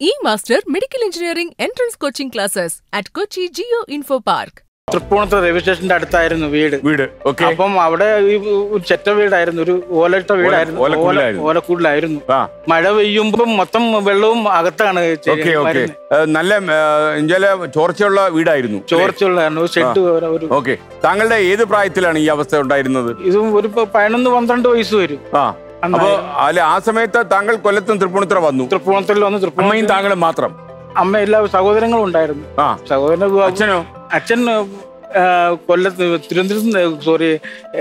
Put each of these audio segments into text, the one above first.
E master medical engineering entrance coaching classes at Kochi Jio info park Tripunithura railway സ്റ്റേഷന്റെ അടുത്തായിരുന്നു വീട് വീട് ഓക്കെ അപ്പം അവിടെ ഈ ഒരു ചെറ്റ വീടായിരുന്നു ഒരു ഓലട്ട വീടായിരുന്നു ഓല- ഓലക്കൂടിലായിരുന്നു. ഓലക്കൂടിലായിരുന്നു ആ മഴ പെയ്യുമ്പോൾ മൊത്തം വെള്ളവും അകത്താണ് ചെ- ഓക്കെ ഓക്കെ വരുന്നത്. നല്ല ഇഞ്ചല ചോർച്ചയുള്ള വീടായിരുന്നു ചോർച്ചയുള്ളതായിരുന്നു ഒരു ഷെഡ് ഒരു ഓക്കെ താങ്കളുടെ ഏത് പ്രായത്തിലാണ് ഈ അവസ്ഥ ഉണ്ടായിരുന്നത് ഇതും ഒരു പ- പതിനൊന്ന് പന്ത്രണ്ട് വയസ്സ് വരും ആ അപ്പോ അല്ല ആ സമയത്ത് താങ്കൾ കൊല്ലത്തും തൃപ്പൂണിത്തുറ വന്നു തൃപ്പൂണിത്തുറയിൽ വന്ന് അമ്മയും തൃപ്പൂണിത്തുറ താങ്കളും മാത്രം അമ്മ എല്ലാ സഹോദരങ്ങളും ഉണ്ടായിരുന്നു ആ സഹോദരൻ വിവാഹം- അച്ഛനോ അച്ഛൻ ആ, കൊല്ലത്ത് തിരുവനന്തപുരത്ത് സോറി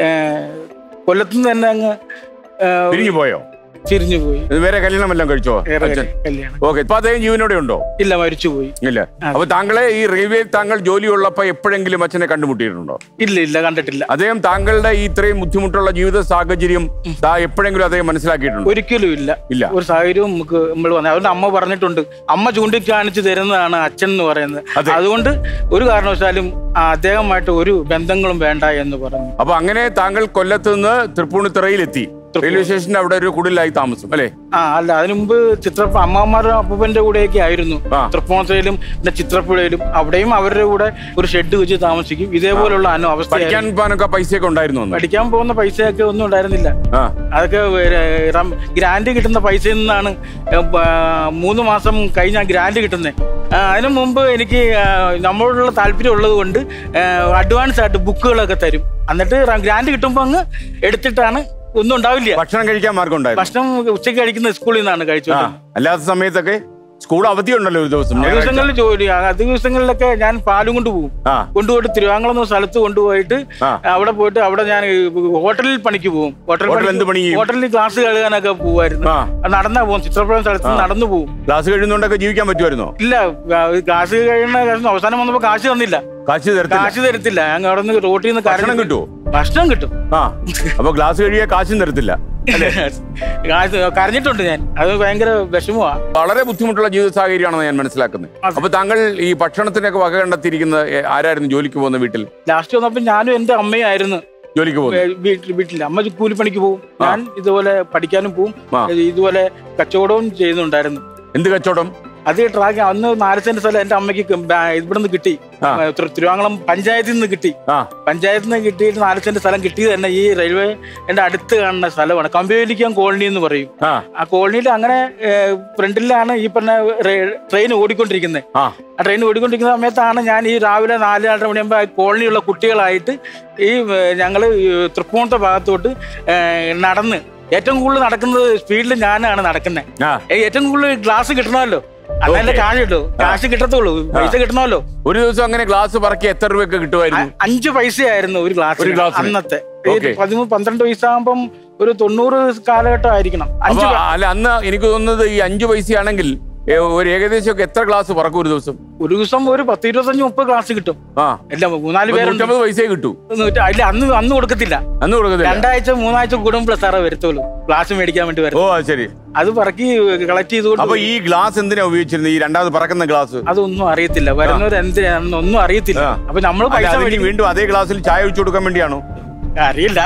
കൊല്ലത്ത് നിന്ന് തന്നെ അങ്ങ് ആ, പിരിഞ്ഞു പോയോ തിരിഞ്ഞു പോയി ഇത് വേറെ കല്യാണം എല്ലാം കഴിച്ചോ വേറെ അച്ഛൻ കല്യാണം ഓക്കെ ഇപ്പൊ അദ്ദേഹം ജീവനോടെ ഉണ്ടോ ഇല്ല മരിച്ചുപോയി ഇല്ല അപ്പൊ താങ്കളെ ഈ റെയിൽവേയിൽ താങ്കൾ ജോലിയുള്ളപ്പോ എപ്പോഴെങ്കിലും അച്ഛനെ കണ്ടുമുട്ടിയിട്ടുണ്ടോ ഇല്ല ഇല്ല കണ്ടിട്ടില്ല അദ്ദേഹം താങ്കളുടെ ഈ ഇത്രയും ബുദ്ധിമുട്ടുള്ള ജീവിത സാഹചര്യം താ എപ്പോഴെങ്കിലും അദ്ദേഹം മനസ്സിലാക്കിയിട്ടുണ്ടോ ഒരിക്കലും ഇല്ല ഇല്ല. ഒരു സാഹചര്യവും നമുക്ക് നമ്മൾ വന്നത് അതുകൊണ്ട് അമ്മ പറഞ്ഞിട്ടുണ്ട് അമ്മ ചൂണ്ടിക്കാണിച്ച് തരുന്നതാണ് അച്ഛൻ എന്ന് പറയുന്നത് അതെ. അതുകൊണ്ട് ഒരു കാരണവശാലും ആ അദ്ദേഹമായിട്ട് ഒരു ബന്ധങ്ങളും വേണ്ട എന്ന് പറഞ്ഞു അപ്പൊ അങ്ങനെ താങ്കൾ കൊല്ലത്ത് നിന്ന് തൃപ്പൂണിത്തുറയിലെത്തി റെയിൽവേ സ്റ്റേഷന്റെ അവിടെ ഒരു കുടിലായി താമസം അല്ലെ ആ അല്ല അതിനു മുമ്പ് ചിത്ര അമ്മമാരുടെ അപ്പൂപ്പന്റെ കൂടെയൊക്കെ ആയിരുന്നു ആ. തൃപ്പൂണിത്തുറയിലും പിന്നെ ചിത്രപ്പുഴയിലും അവിടെയും അവരുടെ കൂടെ ഒരു ഷെഡ് വെച്ച് താമസിക്കും ഇതേപോലുള്ള അനു അവസ്ഥ പഠിക്കാൻ പോകാനൊക്കെ പൈസയൊക്കെ ഉണ്ടായിരുന്നു അന്ന് പഠിക്കാൻ പോകുന്ന പൈസയൊക്കെ ഒന്നും ഉണ്ടായിരുന്നില്ല ആ അതൊക്കെ വേ- റം- ഗ്രാൻഡ് കിട്ടുന്ന പൈസയിൽ നിന്നാണ് ഏ, ബ- മൂന്ന് മാസം കഴിഞ്ഞാൽ ഗ്രാൻഡ് കിട്ടുന്നത് അതിനു മുമ്പ് എനിക്ക് ആ, നമ്മളോടുള്ള താല്പര്യം ഉള്ളത് കൊണ്ട് അഡ്വാൻസ് ആയിട്ട് ബുക്കുകളൊക്കെ തരും എന്നിട്ട് റ- ഗ്രാൻഡ് കിട്ടുമ്പോൾ അങ്ങ് എടുത്തിട്ടാണ് ഒന്നും ഉണ്ടാവില്ല ഭക്ഷണം കഴിക്കാൻ മാർഗം ഉണ്ടായിരുന്നു ഭക്ഷണം ഉച്ചയ്ക്ക് കഴിക്കുന്ന സ്കൂളിൽ നിന്നാണ് കഴിച്ചു ആ അല്ലാത്ത സമയത്തൊക്കെ സ്കൂൾ അവധിയുണ്ടല്ലോ ഒരു ദിവസം ഞായറാഴ്ച. ദിവസങ്ങളിൽ ജോലി ആ ദിവസങ്ങളിലൊക്കെ ഞാൻ പാലും കൊണ്ടുപോകും ആ കൊണ്ടുപോയിട്ട് തിരുവാങ്കുളം എന്ന സ്ഥലത്ത് കൊണ്ടുപോയിട്ട് ആ. അവിടെ പോയിട്ട് അവിടെ ഞാൻ ഹോട്ടലിൽ പണിക്ക് പോകും ഹോട്ടലിൽ പണിക്ക് എന്ത് പണി ചെയ്യും? ഹോട്ടലിൽ ഗ്ലാസ് കഴുകാനൊക്കെ പോകുമായിരുന്നു ആ നടന്നാ പോകും ചിത്രപ്പുഴം സ്ഥലത്ത് നിന്ന് നടന്നു പോകും ക്ലാസ് കഴിയുന്നോണ്ടൊക്കെ ജീവിക്കാൻ പറ്റുമായിരുന്നോ ഇല്ല ഗ്ലാസ് കഴിയുന്ന കാശ് അവസാനം വന്നപ്പോ കാശ് തന്നില്ല കാശ് തരത്തില്ല കാശ് തരത്തില്ല ഞാൻ അവിടെ നിന്ന് റോട്ടിൽ നിന്ന് ഭക്ഷണം കരഞ്ഞ് കിട്ടുമോ ഭക്ഷണം കിട്ടും ആ അപ്പൊ ഗ്ലാസ് കഴിയാൻ കാശും തരത്തില്ല കാശ് കരഞ്ഞിട്ടുണ്ട് ഞാൻ അത് ഭയങ്കര വിഷമമാണ് വളരെ ബുദ്ധിമുട്ടുള്ള ജീവിത സാഹചര്യമാണെന്ന് ഞാൻ മനസ്സിലാക്കുന്നത് അതെ. അപ്പൊ താങ്കൾ ഈ ഭക്ഷണത്തിനൊക്കെ വക കണ്ടെത്തിയിരിക്കുന്നത് എ, ആരായിരുന്നു ജോലിക്ക് പോകുന്ന വീട്ടിൽ ലാസ്റ്റ് വന്നപ്പോ ഞാനും എന്റെ അമ്മയായിരുന്നു ജോലിക്ക് പോകുന്നത് ഏ, വീട്ടിൽ വീട്ടിൽ അമ്മ കൂലിപ്പണിക്ക് പോകും ഞാൻ ഇതുപോലെ പഠിക്കാനും പോവും ആ. ഇതുപോലെ കച്ചവടവും ചെയ്യുന്നുണ്ടായിരുന്നു എന്ത് കച്ചവടം അത് ട്രാക്ക് അന്ന് നാല് സെന്റ് സ്ഥലം എന്റെ അമ്മയ്ക്ക് ക- ബാ- ഇവിടുന്ന് കിട്ടി ആ. തിരു- തിരുവാങ്കുളം പഞ്ചായത്തിൽ നിന്ന് കിട്ടി ആ പഞ്ചായത്തിൽ നിന്ന് കിട്ടിയിട്ട് നാല് സെന്റ് സ്ഥലം കിട്ടിയത് തന്നെ ഈ റെയിൽവേ എന്റെ അടുത്ത് കാണുന്ന സ്ഥലമാണ് കമ്പിവേലിക്കാൻ കോളനി എന്ന് പറയും ആ ആ കോളനിയിൽ അങ്ങനെ ഫ്രണ്ടിലാണ് ഈ പറഞ്ഞ ട്രെയിൻ ഓടിക്കൊണ്ടിരിക്കുന്നത് ആ ആ ട്രെയിൻ ഓടിക്കൊണ്ടിരിക്കുന്ന സമയത്താണ് ഞാൻ ഈ രാവിലെ നാല് നാലര മണിയാകുമ്പോൾ ആ കോളനിയുള്ള കുട്ടികളായിട്ട് ഈ ഞങ്ങൾ തൃപ്പൂണിത്തെ ഭാഗത്തോട്ട് ഏ, നടന്ന് ഏറ്റവും കൂടുതൽ നടക്കുന്നത് സ്പീഡിൽ ഞാനാണ് നടക്കുന്നത് ആ ഏറ്റവും കൂടുതൽ ഗ്ലാസ് കിട്ടണമല്ലോ അതല്ല കാശ് കിട്ടും കാശ് കിട്ടത്തുള്ളൂ പൈസ കിട്ടണമല്ലോ ഒരു ദിവസം അങ്ങനെ ഗ്ലാസ് പറക്കി എത്ര രൂപയൊക്കെ കിട്ടുമായിരുന്നു അ- അഞ്ച് പൈസയായിരുന്നു ഒരു ഗ്ലാസ് ഒരു ഗ്ലാസ്സിന്? അന്നത്തെ ഈ ഓക്കേ. പതിമൂന്ന് പന്ത്രണ്ട് വയസ്സാകുമ്പം ഒരു തൊണ്ണൂറ് കാലഘട്ടം ആയിരിക്കണം അഞ്ച് അപ്പൊ അല്ല അന്ന് എനിക്ക് തോന്നുന്നത് ഈ അഞ്ചു പൈസയാണെങ്കിൽ ഏ, ഒരു ഏകദേശം ഒക്കെ എത്ര ഗ്ലാസ് പറക്കും ഒരു ദിവസം ഒരു ദിവസം ഒരു പത്ത് ഇരുപത്തഞ്ച് മുപ്പത് ഗ്ലാസ് കിട്ടും ആ അല്ല മൂന്നാല് പേരുണ്ട് നൂറ്റമ്പത് പൈസയെ കിട്ടൂ നൂറ്റ- ഇല്ല അന്ന് അന്ന് കൊടുക്കത്തില്ല അന്ന് കൊടുക്കത്തില്ല രണ്ടാഴ്ച മൂന്നാഴ്ച കൂടുമ്പോൾ സാറേ വരത്തുള്ളൂ ഗ്ലാസ് മേടിക്കാൻ വേണ്ടി വരും ഓ അത് ശരി അത് പറക്കി കളക്ട് ചെയ്തുകൊണ്ട് അപ്പൊ ഈ ഗ്ലാസ് എന്തിനാ ഉപയോഗിച്ചിരുന്നത് ഈ രണ്ടാമത് പറക്കുന്ന ഗ്ലാസ് അതൊന്നും അറിയത്തില്ല വരുന്നവർ എന്തിനാണെന്ന് ഒന്നും അറിയത്തില്ല ആ. അപ്പൊ നമ്മൾ അല്ല, പൈസ അതിന് മേടിക്കും. വീണ്ടും അതേ ഗ്ലാസ്സിൽ ചായ ഒഴിച്ചു കൊടുക്കാൻ വേണ്ടിയാണോ അറിയില്ല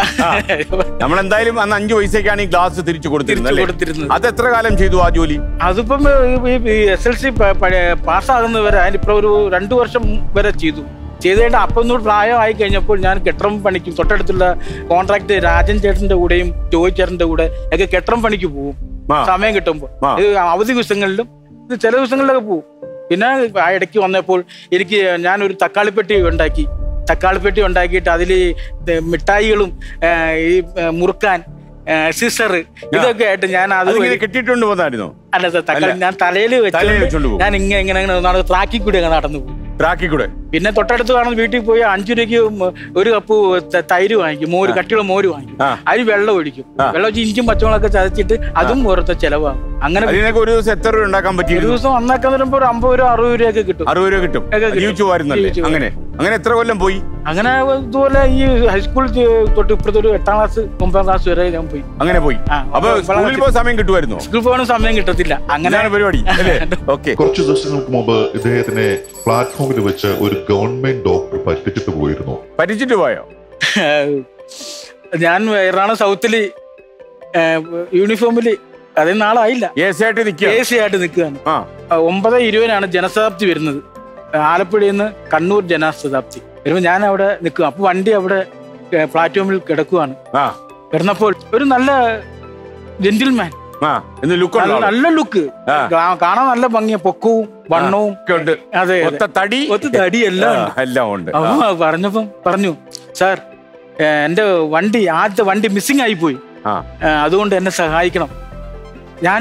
നമ്മൾ എന്തായാലും അന്ന് അഞ്ചു പൈസക്കാണ് ഈ ഗ്ലാസ് തിരിച്ചു കൊടുത്തിരുന്നത് തിരിച്ചു അല്ലേ? കൊടുത്തിരുന്നത്. അത് എത്ര കാലം ചെയ്തു ആ ജോലി അതിപ്പം എസ് എൽ സി പാസ്സാകുന്നവരെ അതിനിപ്പോ ഒരു രണ്ടു വർഷം വരെ ചെയ്തു ചെയ്ത് കഴിഞ്ഞാൽ അപ്പം ഒന്നുകൂടി പ്രായമായി കഴിഞ്ഞപ്പോൾ ഞാൻ കെട്ടറം പണിക്കും തൊട്ടടുത്തുള്ള കോൺട്രാക്ട് രാജൻ ചേട്ടന്റെ കൂടെയും ജോയ് ചേട്ടന്റെ കൂടെ ഒക്കെ കെട്ടറം പണിക്ക് പോകും ആ. സമയം കിട്ടുമ്പോൾ ആ. ഇത് അവധി ദിവസങ്ങളിലും ഇത് ചില ദിവസങ്ങളിലൊക്കെ പോകും പിന്നെ ആ ഇടയ്ക്ക് വന്നപ്പോൾ എനിക്ക് ഞാനൊരു തക്കാളിപ്പെട്ടി ഉണ്ടാക്കി തക്കാളിപ്പെട്ടി ഉണ്ടാക്കിയിട്ട് അതിൽ മിഠായികളും ആ, ഈ ആ, മുറുക്കാൻ സിസർ ഇതൊക്കെ ആയിട്ട് ഞാൻ അത് അതിങ്ങനെ കെട്ടിയിട്ടുണ്ട് പോന്നായിരുന്നോ അല്ല സാർ തക്കാളി ഞാൻ തലയിൽ തലയിൽ വെച്ചോണ്ട് വെച്ചു പോകും. ഞാൻ ഇങ്ങനെ ഇങ്ങനെ ഇങ്ങനെ നടന്ന് ട്രാക്കിൽ കൂടി അങ്ങ് നടന്നു പോകും ട്രാക്കിൽ കൂടെ പിന്നെ തൊട്ടടുത്ത് കാണുന്ന വീട്ടിൽ പോയി അഞ്ചു രൂപയ്ക്ക് മ- ഒരു കപ്പ് ത- തൈര് വാങ്ങിക്കും മോര് കട്ടിയുള്ള മോര് വാങ്ങിക്കും ആ. അതിൽ വെള്ളം ഒഴിക്കും ആ. വെള്ളം ഒഴിച്ച് ഇഞ്ചും പച്ചമുളകൊക്കെ ചതച്ചിട്ട് അതും ഓരോരുത്തർ ചെലവാകും അങ്ങനെ അതിനൊക്കെ ഒരു ദിവസം എത്ര രൂപ ഉണ്ടാക്കാൻ ഒരു പറ്റിയിരുന്നു ദിവസം വന്നാക്കാൻ വരുമ്പോ ഒരു അമ്പത് രൂപ അറുപത് രൂപയൊക്കെ കിട്ടും അറുപത് രൂപ കിട്ടും ഒക്കെ കിട്ടും. ജീവിച്ചു പോരുന്നല്ലേ ജീവിച്ചു അങ്ങനെ അങ്ങനെ എത്ര കൊല്ലം പോയി അങ്ങനെ ഇതുപോലെ ഈ ഹൈസ്കൂൾ തൊട്ട് ഇപ്പുറത്തെ ഒരു എട്ടാം ക്ലാസ് ഒമ്പതാം ക്ലാസ് വരെ ഞാൻ പോയി അങ്ങനെ പോയി ആ, അപ്പൊ അപ്പൊ സ്കൂളിൽ പോയി സമയം കിട്ടുമായിരുന്നോ സ്കൂൾ പോകാനും സമയം കിട്ടത്തില്ല അങ്ങനെ അങ്ങനെയാണ് പരിപാടി അല്ലേ ഓക്കെ കുറച്ച് ദിവസങ്ങൾക്ക് മുമ്പ് ഇദ്ദേഹത്തിനെ പ്ലാറ്റ്ഫോമിൽ വെച്ച് ഒരു ഗവൺമെന്റ് ഡോക്ടർ പറ്റിച്ചിട്ട് പോയിരുന്നു പരിച്ചിട്ട് പോയോ ഞാൻ എറണാകുളം സൗത്തില് യൂണിഫോമിൽ അതേ നാളായില്ല എ സി ആയിട്ട് നിൽക്കുക എ സി ആയിട്ട് നിൽക്കുകയാണ് ആ ആ, ഒമ്പത് ഇരുപതിനാണ് ജനശതാബ്ദി വരുന്നത് ആലപ്പുഴയിൽ നിന്ന് കണ്ണൂർ ജനശതാബ്ദി വരുമ്പോൾ ഞാൻ അവിടെ നിൽക്കും അപ്പൊ വണ്ടി അവിടെ ഏ, പ്ലാറ്റ്ഫോമിൽ കിടക്കുവാണ് ആ കിടന്നപ്പോൾ ഒരു നല്ല ജെന്റിൽമാൻ ആ എന്ന് ലുക്ക് നല്ല നല്ല ലുക്ക് ആ. കാണാൻ നല്ല ഭംഗിയ പൊക്കവും വണ്ണവും ഒക്കെ ഉണ്ട് അതെ അതെ. ഒത്ത തടി ഒത്ത തടി എല്ലാം ആ, ഉണ്ട്. എല്ലാം ഉണ്ട് അപ്പൊ പറഞ്ഞപ്പം പറഞ്ഞു സാർ ഏ, എന്റെ വണ്ടി ആദ്യത്തെ വണ്ടി മിസ്സിംഗ് ആയി പോയി ആ ഏ, അതുകൊണ്ട് എന്നെ സഹായിക്കണം ഞാൻ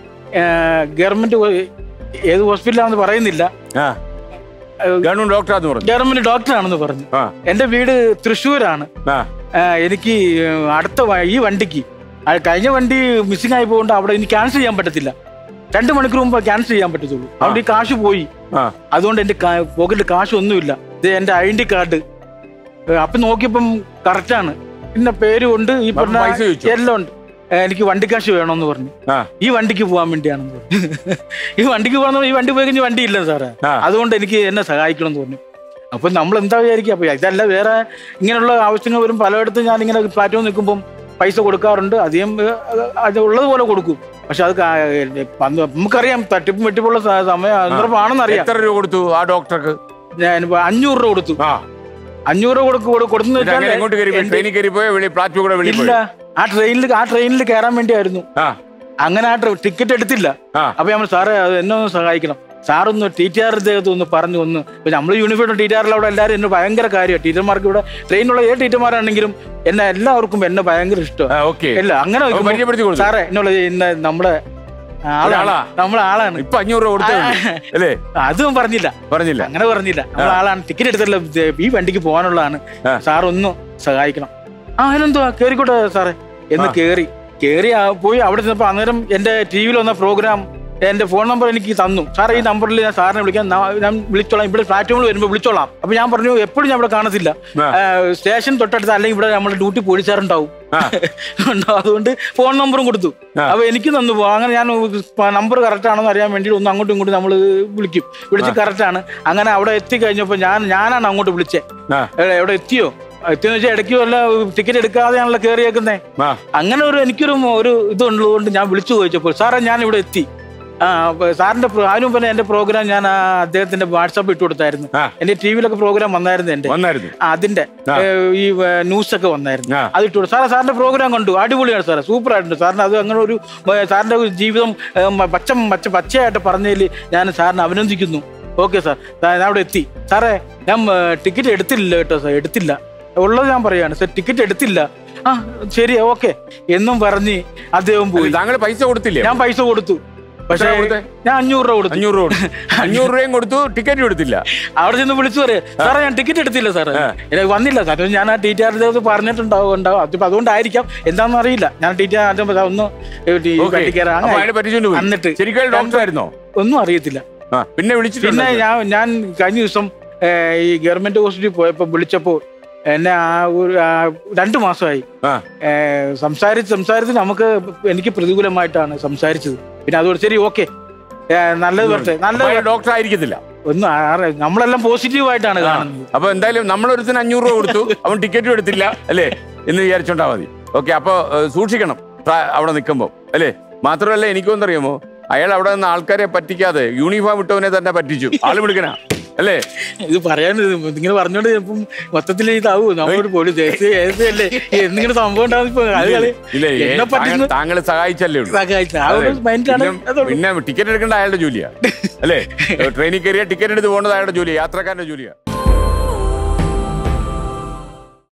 ഗവൺമെന്റ് ഏത് ഹോസ്പിറ്റലാണെന്ന് പറയുന്നില്ല ആ ഗവൺമെന്റ് ഡോക്ടറാന്ന് പറഞ്ഞു ഗവൺമെന്റ് ഡോക്ടറാണെന്ന് പറഞ്ഞു ആ എന്റെ വീട് തൃശ്ശൂരാണ് ആ ആ, എനിക്ക് അടുത്ത വ- ഈ വണ്ടിക്ക് ആ, കഴിഞ്ഞ വണ്ടി മിസ്സിംഗ് ആയി പോകുകൊണ്ട് അവിടെ ഇനി ക്യാൻസൽ ചെയ്യാൻ പറ്റത്തില്ല രണ്ട് മണിക്കൂർ മുമ്പ് ക്യാൻസൽ ചെയ്യാൻ പറ്റത്തുള്ളൂ അവിടെ ഈ കാശ് പോയി ആ അതുകൊണ്ട് എന്റെ പോക്കറ്റിൽ കാശ് ഒന്നുമില്ല ഇത് എന്റെ ഐ ഡി കാർഡ് അപ്പൊ നോക്കിയപ്പം കറക്റ്റാണ് പിന്നെ പേരും ഉണ്ട് ഈ അപ്പൊ പറഞ്ഞ പൈസ ചോദിച്ചോ? എല്ലാം ഉണ്ട് ഏ, എനിക്ക് വണ്ടിക്കാശ് വേണമെന്ന് പറഞ്ഞു ആ ഈ വണ്ടിക്ക് പോകാൻ വേണ്ടിയാണെന്ന് പറഞ്ഞു ഈ വണ്ടിക്ക് പോകാൻ ഈ വണ്ടി പോയി കഴിഞ്ഞാൽ വണ്ടി ഇല്ല സാറേ ആ. അതുകൊണ്ട് എനിക്ക് എന്നെ സഹായിക്കണം എന്ന് പറഞ്ഞു അപ്പൊ നമ്മൾ എന്താ വിചാരിക്കുക അപ്പൊ ഇതല്ല വേറെ ഇങ്ങനെയുള്ള ആവശ്യങ്ങൾ വരും പലയിടത്തും ഞാൻ ഇങ്ങനെ പ്ലാറ്റ്ഫോം നിൽക്കുമ്പോൾ പൈസ കൊടുക്കാറുണ്ട് അധികം ഏ, അത് ഉള്ളതുപോലെ കൊടുക്കും പക്ഷെ അത് കാ- അന്ന് നമുക്കറിയാം തട്ടിപ്പും വെട്ടിപ്പുള്ള സ- സമയം അന്നേരമാണെന്ന് അറിയാം എത്ര രൂപ കൊടുത്തു ആ ഡോക്ടർക്ക് ഞാൻ ഇപ്പൊ അഞ്ഞൂറ് രൂപ കൊടുത്തു ആ അഞ്ഞൂറ് രൂപ കൊടുക്കും കൊടു- കൊടുത്തെന്ന് പിന്നെ അങ്ങനെ വെച്ചാൽ എങ്ങോട്ട് കയറി എന്റെ- ട്രെയിനിൽ കയറി പോയോ വെളി പ്ലാറ്റ്ഫോം കൂടെ വെളി ഇല്ല പോയോ ആ ട്രെയിനിൽ ആ ട്രെയിനിൽ കയറാൻ വേണ്ടിയായിരുന്നു ആ അങ്ങനെ ആ ടിക്കറ്റ് എടുത്തില്ല ആ അപ്പൊ നമ്മൾ സാറേ അത് എന്നെ ഒന്ന് സഹായിക്കണം സാറൊന്ന് ടി ടി ആർ ഇദ്ദേഹത്തെ ഒന്ന് പറഞ്ഞു ഒന്ന് ഇപ്പൊ നമ്മൾ യൂണിഫോം ടി ടി ആറിൽ അവിടെ എല്ലാവരും എന്നെ ഭയങ്കര കാര്യമാണ് ടീച്ചർമാർക്ക് ഇവിടെ ട്രെയിനുള്ള ഏത് ടീച്ചർമാരാണെങ്കിലും എന്നെ എല്ലാവർക്കും എന്നെ ഭയങ്കര ഇഷ്ടമാണ് ഓക്കെ ഇല്ല അങ്ങനെ അപ്പൊ നോക്കുമ്പോ പരിചയപ്പെടുത്തി കൊടുത്തു. സാറേ എന്നോട് ഇന്ന് നമ്മുടെ ആളാണ് ഒരാളാ? നമ്മളെ ആളാണ് ഇപ്പൊ അഞ്ഞൂറ് രൂപ കൊടുത്തേ ഉള്ളൂ. അല്ലേ അതും പറഞ്ഞില്ല പറഞ്ഞില്ല അങ്ങനെ പറഞ്ഞില്ല നമ്മളെ ആളാണ് ടിക്കറ്റ് എടുത്തല്ലോ ഇത് ഈ വണ്ടിക്ക് പോകാനുള്ളതാണ് ആ. സാർ ഒന്ന് സഹായിക്കണം ആ അതിനെന്തുവാ കേറിക്കോട്ടെ സാറേ എന്ന് കേറി കേറി ആ പോയി അവിടെ ചെന്നപ്പോ അന്നേരം എന്റെ ടി വിയിൽ വന്ന പ്രോഗ്രാം എന്റെ ഫോൺ നമ്പർ എനിക്ക് തന്നു സാർ ഈ നമ്പറിൽ ഞാൻ സാറിനെ വിളിക്കാൻ നാ- ഞാൻ വിളിച്ചോളാം ഇവിടെ പ്ലാറ്റ്ഫോമിൽ വരുമ്പോൾ വിളിച്ചോളാം അപ്പൊ ഞാൻ പറഞ്ഞു എപ്പോഴും ഞാൻ ഇവിടെ കാണത്തില്ല ആ. ആ, സ്റ്റേഷൻ തൊട്ടടുത്ത് അല്ലെങ്കിൽ ഇവിടെ നമ്മുടെ ഡ്യൂട്ടി പോലീസുകാരുണ്ടാവും ആ. ഉണ്ടാവും. അതുകൊണ്ട് ഫോൺ നമ്പറും കൊടുത്തു ആ. അപ്പൊ എനിക്ക് തന്നു പോ അങ്ങനെ ഞാൻ നമ്പർ കറക്റ്റ് ആണെന്ന് അറിയാൻ വേണ്ടി ഒന്ന് അങ്ങോട്ടും ഇങ്ങോട്ടും നമ്മൾ വിളിക്കും വിളിച്ച് കറക്റ്റ് ആണ് അങ്ങനെ അവിടെ എത്തിക്കഴിഞ്ഞപ്പോ ഞാൻ ഞാനാണ് അങ്ങോട്ട് വിളിച്ചേ ആ എവിടെ എത്തിയോ എത്തിയെന്ന് വെച്ചാൽ ഇടയ്ക്ക് വല്ല ടിക്കറ്റ് എടുക്കാതെയാണല്ലോ കയറിയേക്കുന്നേ ആ അങ്ങനെ ഒരു എനിക്കൊരു ഒരു ഇതുള്ളതുകൊണ്ട് ഞാൻ വിളിച്ചു ചോദിച്ചപ്പോൾ സാറേ ഞാൻ ഇവിടെ എത്തി ആ അപ്പൊ സാറിന്റെ പ്രോ- അതിനു മുമ്പ് എന്റെ പ്രോഗ്രാം ഞാൻ ആ അദ്ദേഹത്തിന്റെ വാട്സാപ്പ് ഇട്ട് കൊടുത്തായിരുന്നു ആ. എന്റെ ടി വിയിലൊക്കെ പ്രോഗ്രാം വന്നായിരുന്നു എന്റെ വന്നായിരുന്നു ആ, അതിന്റെ ആ. ഏ, ഈ ന്യൂസ് ഒക്കെ വന്നായിരുന്നു ആ. അത് ഇട്ടു കൊടുത്തു. സാറേ സാറിന്റെ പ്രോഗ്രാം കണ്ടു അടിപൊളിയാണ് സാറേ സൂപ്പർ ആയിട്ടുണ്ട് സാറിന് അത് അങ്ങനെ ഒരു ഏ, സാറിന്റെ ഒരു ജീവിതം ഏ, മ- പച്ച പച്ച പച്ചയായിട്ട് പറഞ്ഞതിൽ ഞാൻ സാറിനെ അഭിനന്ദിക്കുന്നു ഓക്കെ സാർ സാർ, ഞാൻ അവിടെ എത്തി സാറേ ഞാൻ ടിക്കറ്റ് എടുത്തില്ല കേട്ടോ സാർ എടുത്തില്ല ഉള്ളത് ഞാൻ പറയാണ് സാർ ടിക്കറ്റ് എടുത്തില്ല ആ ശരി ഓക്കെ എന്നും പറഞ്ഞ് അദ്ദേഹം പോയി താങ്കൾ പൈസ കൊടുത്തില്ലേ ഞാൻ പൈസ കൊടുത്തു പക്ഷേ എത്രയാ കൊടുത്തേ? ഞാൻ അഞ്ഞൂറ് രൂപ കൊടുത്തു അഞ്ഞൂറ് രൂപ കൊടുത്തു. അഞ്ഞൂറ് രൂപയും കൊടുത്തു ടിക്കറ്റ് കൊടുത്തില്ല അവിടെ ചെന്ന് വിളിച്ചു പറയാ സാറേ ഞാൻ ടിക്കറ്റ് എടുത്തില്ല സാറേ എനിക്ക് വന്നില്ല സാറേ ഞാൻ ആ ടി ടി ആറിന്റെ പറഞ്ഞിട്ടുണ്ടാവും ഉണ്ടാവും അതിപ്പോ അതുകൊണ്ടായിരിക്കാം എന്താണെന്ന് അറിയില്ല ഞാൻ ടി ടി ആർ ഒന്ന് ഈ ഓക്കേ. വണ്ടി കയറാൻ അപ്പൊ അയാളെ പറ്റിച്ചുകൊണ്ട് പോയി. എന്നിട്ട് ശരിക്കും ഡോക്ടർ ആയിരുന്നോ ഒന്നും അറിയത്തില്ല ആ പിന്നെ വിളിച്ചിട്ടുണ്ട് പിന്നെ ഞാൻ ഞാൻ കഴിഞ്ഞ ദിവസം ഏ, ഈ ഗവൺമെന്റ് ഹോസ്പിറ്റലിൽ പോയപ്പോ വിളിച്ചപ്പോ എന്നെ ആ ഒരു ആ, രണ്ടു മാസമായി ആ ഏ, സംസാരിച്ച് സംസാരിച്ച് നമുക്ക് എനിക്ക് പ്രതികൂലമായിട്ടാണ് സംസാരിച്ചത് പിന്നെ അതുകൊണ്ട് ശരി ഓക്കെ നല്ലത് വരട്ടെ നല്ലത് അപ്പൊ അയാൾ വരട്ടെ. ഡോക്ടർ ആയിരിക്കത്തില്ല ഒന്നും ആ- നമ്മളെല്ലാം പോസിറ്റീവ് ആയിട്ടാണ് കാണുന്നത് അപ്പൊ എന്തായാലും നമ്മളൊരുത്തിന് അഞ്ഞൂറ് രൂപ കൊടുത്തു അവൻ ടിക്കറ്റും എടുത്തില്ല അല്ലേ എന്ന് വിചാരിച്ചോണ്ടാ മതി ഓക്കെ അപ്പൊ ഏഹ്, സൂക്ഷിക്കണം പ്രാ- അവിടെ നിൽക്കുമ്പോൾ അല്ലേ മാത്രമല്ല എനിക്കൊന്നറിയാമോ അയാൾ അവിടെ നിന്ന് ആൾക്കാരെ പറ്റിക്കാതെ യൂണിഫോം ഇട്ടവനെ തന്നെ പറ്റിച്ചു ആള് വിളിക്കണ അല്ലേ ഇത് പറയാൻ ഇത് ഇങ്ങനെ പറഞ്ഞോണ്ട് ചിലപ്പം മൊത്തത്തിൽ ഇതാവൂ നമ്മളൊരു പോലീസ് അല്ലേ എന്തെങ്കിലും സംഭവം ഉണ്ടാവും ഇപ്പൊ അത് കളി ഇല്ലേ എന്നെ പറ്റുന്ന താങ്കൾ സഹായിച്ചല്ലേ ഉള്ളൂ സഹായിച്ച ആ ഒരു അതെ. മൈൻഡാണ് പിന്നെ- പിന്നെ ടിക്കറ്റ് എടുക്കേണ്ട അയാളുടെ ജോലിയാ അല്ലേ ട്രെയിനിൽ കയറിയ ടിക്കറ്റ് എടുത്ത് പോകേണ്ടത് അയാളുടെ ജോലിയാ യാത്രക്കാരന്റെ ജോലിയാ